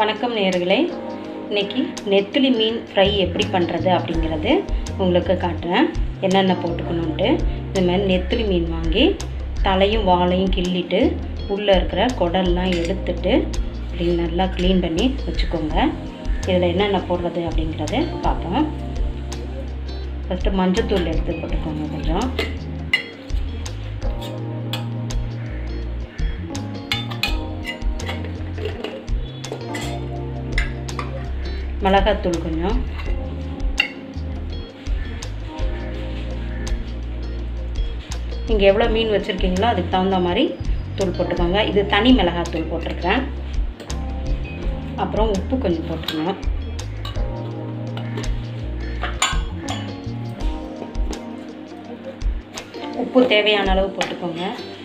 வணக்கம் நேயர்களே இன்னைக்கு நெத்திலி மீன் ஃப்ரை எப்படி பண்ணுறது அப்படிங்கிறது உங்களுக்கு காட்டுறேன் என்னென்ன போட்டுக்கணுன்ட்டு இது மாதிரி நெத்திலி மீன் வாங்கி தலையும் வாலையும் கிள்ளிட்டு உள்ளே இருக்கிற குடல்லாம் எடுத்துட்டு இப்படி நல்லா க்ளீன் பண்ணி வச்சுக்கோங்க இதில் என்னென்ன போடுறது அப்படிங்கிறத பார்ப்போம் ஃபஸ்ட்டு மஞ்சத்தூள் எடுத்து போட்டுக்கோங்க கொஞ்சம் மிளகாத்தூள் கொஞ்சம் நீங்கள் எவ்வளோ மீன் வச்சுருக்கீங்களோ அதுக்கு தகுந்த மாதிரி தூள் போட்டுக்கோங்க இது தனி மிளகாத்தூள் போட்டிருக்கிறேன் அப்புறம் உப்பு கொஞ்சம் போட்டுருங்க உப்பு தேவையான அளவு போட்டுக்கோங்க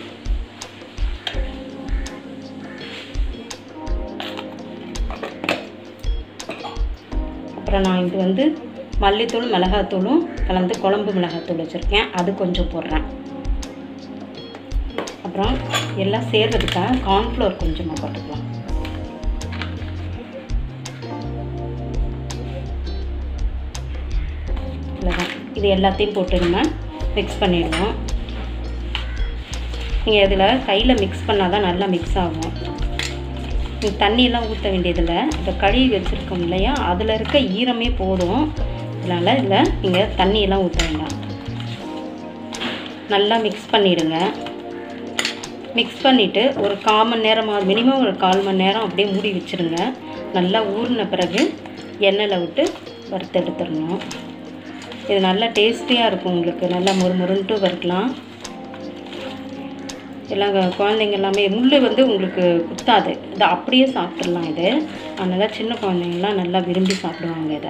அப்புறம் நான் இது வந்து மல்லித்தூள் மிளகாத்தூளும் கலந்து குழம்பு மிளகாத்தூள் வச்சுருக்கேன் அது கொஞ்சம் போடுறேன் அப்புறம் எல்லாம் சேர்றதுக்காக கார்ன்ஃப்ளவர் கொஞ்சமாக போட்டுக்கலாம் இவ்வளோதான் இது எல்லாத்தையும் போட்டு நம்ம மிக்ஸ் பண்ணிடுவோம் நீங்கள் இதில் கையில் மிக்ஸ் பண்ணால் தான் நல்லா மிக்ஸ் ஆகும் நீங்கள் தண்ணியெல்லாம் ஊற்ற வேண்டியதில்லை இப்போ கழுவி வச்சுருக்கோம் இல்லையா அதில் இருக்க ஈரமே போதும் அதனால் இதில் நீங்கள் தண்ணியெல்லாம் ஊற்ற வேண்டாம் நல்லா மிக்ஸ் பண்ணிவிடுங்க மிக்ஸ் பண்ணிவிட்டு ஒரு கால் மணி நேரமாக மினிமம் ஒரு கால் மணி நேரம் அப்படியே மூடி வச்சுருங்க நல்லா ஊறின பிறகு எண்ணெயில் விட்டு வறுத்து எடுத்துடணும் இது நல்லா டேஸ்டியாக இருக்கும் உங்களுக்கு நல்லா மொறு மொறுன்ட்டு வறுக்கலாம் எல்லாம் குழந்தைங்க எல்லாமே முள் வந்து உங்களுக்கு குத்தாது இதை அப்படியே சாப்பிட்றலாம் இது அதனால் சின்ன குழந்தைங்கள்லாம் நல்லா விரும்பி சாப்பிடுவாங்க இதை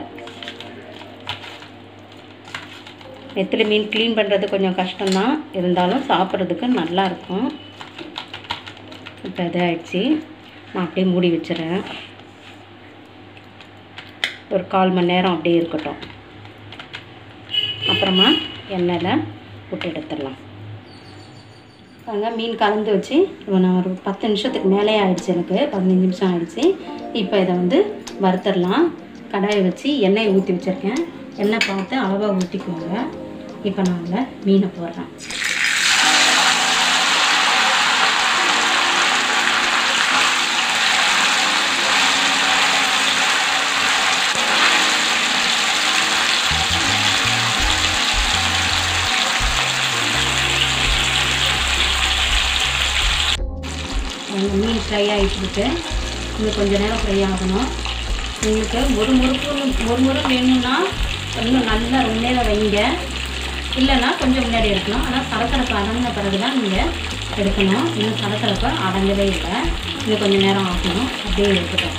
நெத்திலி மீன் க்ளீன் பண்ணுறது கொஞ்சம் கஷ்டம்தான் இருந்தாலும் சாப்பிட்றதுக்கு நல்லாயிருக்கும் இப்போ இதாகிடுச்சு நான் அப்படியே மூடி வச்சிடறேன் ஒரு கால் மணி நேரம் அப்படியே இருக்கட்டும் அப்புறமா எண்ணெயில் விட்டு எடுத்துடலாம் பாருங்க மீன் கலந்து வச்சு இப்போ நான் ஒரு பத்து நிமிஷத்துக்கு மேலே ஆயிடுச்சு எனக்கு பதினஞ்சு நிமிஷம் ஆயிடுச்சு இப்போ இதை வந்து வறுத்துடலாம் கடாயை வச்சு எண்ணெயை ஊற்றி வச்சுருக்கேன் எண்ணெய் பார்த்து அளவாக ஊற்றிக்குவாங்க இப்போ நான் அதில் மீனை போடுறேன் மீன் ஃப்ரை ஆகிட்டு இருக்கு இன்னும் கொஞ்சம் நேரம் ஃப்ரை ஆகணும் உங்களுக்கு ஒரு முறுக்கு ஒரு முறை வேணும்னா இன்னும் நல்லா ரொம்ப நேரம் வைங்க இல்லைன்னா கொஞ்சம் முன்னாடி எடுக்கலாம் ஆனால் சலசலப்பு அடங்கின பிறகு தான் நீங்கள் எடுக்கணும் இன்னும் சலசலப்பு அடங்கவே இல்லை இன்னும் கொஞ்சம் நேரம் ஆகணும் அப்படியே இருக்கட்டும்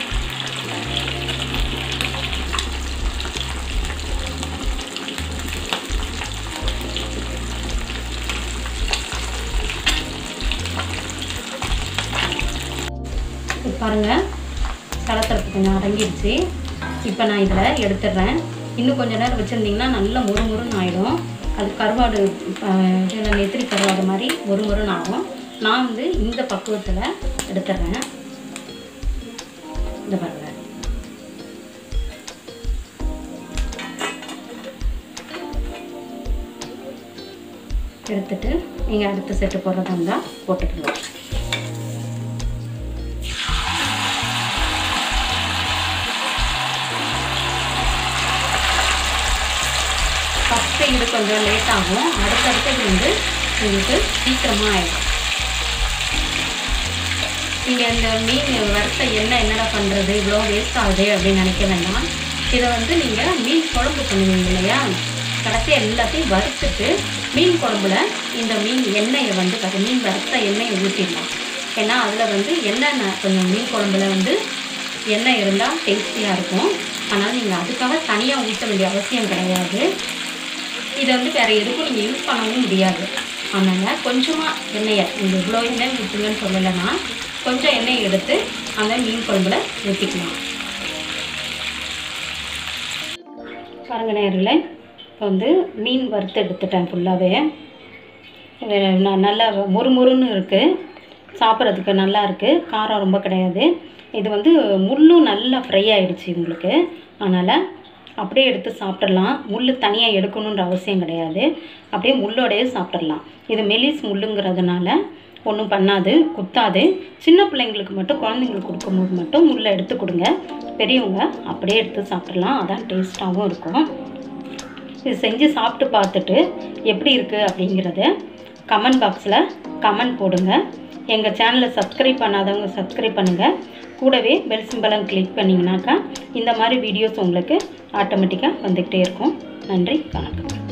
பாருங்கள் சலத்தரப்பு கொஞ்சம் அடங்கிடுச்சு இப்போ நான் இதில் எடுத்துடுறேன் இன்னும் கொஞ்சம் நேரம் வச்சுருந்திங்கன்னா நல்லா முறு முருன்னு ஆகிடும் அது கருவாடு இதில் நெத்திரி கருவாடு மாதிரி ஒரு முருன்னு ஆகும் நான் வந்து இந்த பக்குவத்தில் எடுத்துடுறேன் இந்த பாருங்க எடுத்துட்டு நீங்கள் அடுத்த செட்டு போடுறதா இருந்தால் போட்டுக்கலாம் ஃபஸ்ட்டு இது கொஞ்சம் லேட் ஆகும் அடுத்தடுத்தது வந்து உங்களுக்கு சீக்கிரமாக ஆகிடும் நீங்கள் இந்த மீன் வறுத்த எண்ணெய் என்னடா பண்ணுறது இவ்வளோ வேஸ்ட் ஆகுது அப்படின்னு நினைக்க வேண்டாம் இதை வந்து நீங்கள் மீன் குழம்பு பண்ணுவீங்க இல்லையா கடைசியாக எல்லாத்தையும் வறுத்துட்டு மீன் குழம்புல இந்த மீன் எண்ணெயை வந்து பார்த்து மீன் வறுத்த எண்ணெயை ஊற்றிடலாம் ஏன்னா அதில் வந்து எண்ணெய் கொஞ்சம் மீன் குழம்புல வந்து எண்ணெய் இருந்தால் டேஸ்டியாக இருக்கும் அதனால் நீங்கள் அதுக்காக தனியாக ஊற்ற வேண்டிய அவசியம் கிடையாது இதை வந்து வேறு எதுக்கும் நீங்கள் யூஸ் பண்ணவும் முடியாது அதனால் கொஞ்சமாக எண்ணெயை நீங்கள் இவ்வளோ எண்ணெய் ஊற்றுங்கன்னு சொல்லலைன்னா கொஞ்சம் எண்ணெய் எடுத்து அந்த மீன் குழம்புல ஊற்றிக்கலாம் பாருங்க நேரில் இப்போ வந்து மீன் வறுத்து எடுத்துட்டேன் ஃபுல்லாகவே நான் நல்லா முறுமுறுன்னு இருக்குது சாப்பிட்றதுக்கு நல்லா இருக்குது காரம் ரொம்ப கிடையாது இது வந்து முள்ளும் நல்லா ஃப்ரை ஆயிடுச்சு உங்களுக்கு அதனால் அப்படியே எடுத்து சாப்பிட்றலாம் முள் தனியாக எடுக்கணுன்ற அவசியம் கிடையாது அப்படியே முள்ளோடையே சாப்பிட்றலாம் இது மெலிஸ் முள்ளுங்கிறதுனால ஒன்றும் பண்ணாது குத்தாது சின்ன பிள்ளைங்களுக்கு மட்டும் குழந்தைங்களுக்கு கொடுக்கும்போது மட்டும் முள்ளை எடுத்து கொடுங்க பெரியவங்க அப்படியே எடுத்து சாப்பிட்றலாம் அதான் டேஸ்ட்டாகவும் இருக்கும் இது செஞ்சு சாப்பிட்டு பார்த்துட்டு எப்படி இருக்குது அப்படிங்கிறத கமெண்ட் பாக்ஸில் கமெண்ட் போடுங்க எங்கள் சேனலை சப்ஸ்கிரைப் பண்ணாதவங்க சப்ஸ்கிரைப் பண்ணுங்கள் கூடவே பெல் சிம்பலம் கிளிக் பண்ணிங்கனாக்கா இந்த மாதிரி வீடியோஸ் உங்களுக்கு ஆட்டோமேட்டிக்காக வந்துக்கிட்டே இருக்கும் நன்றி வணக்கம்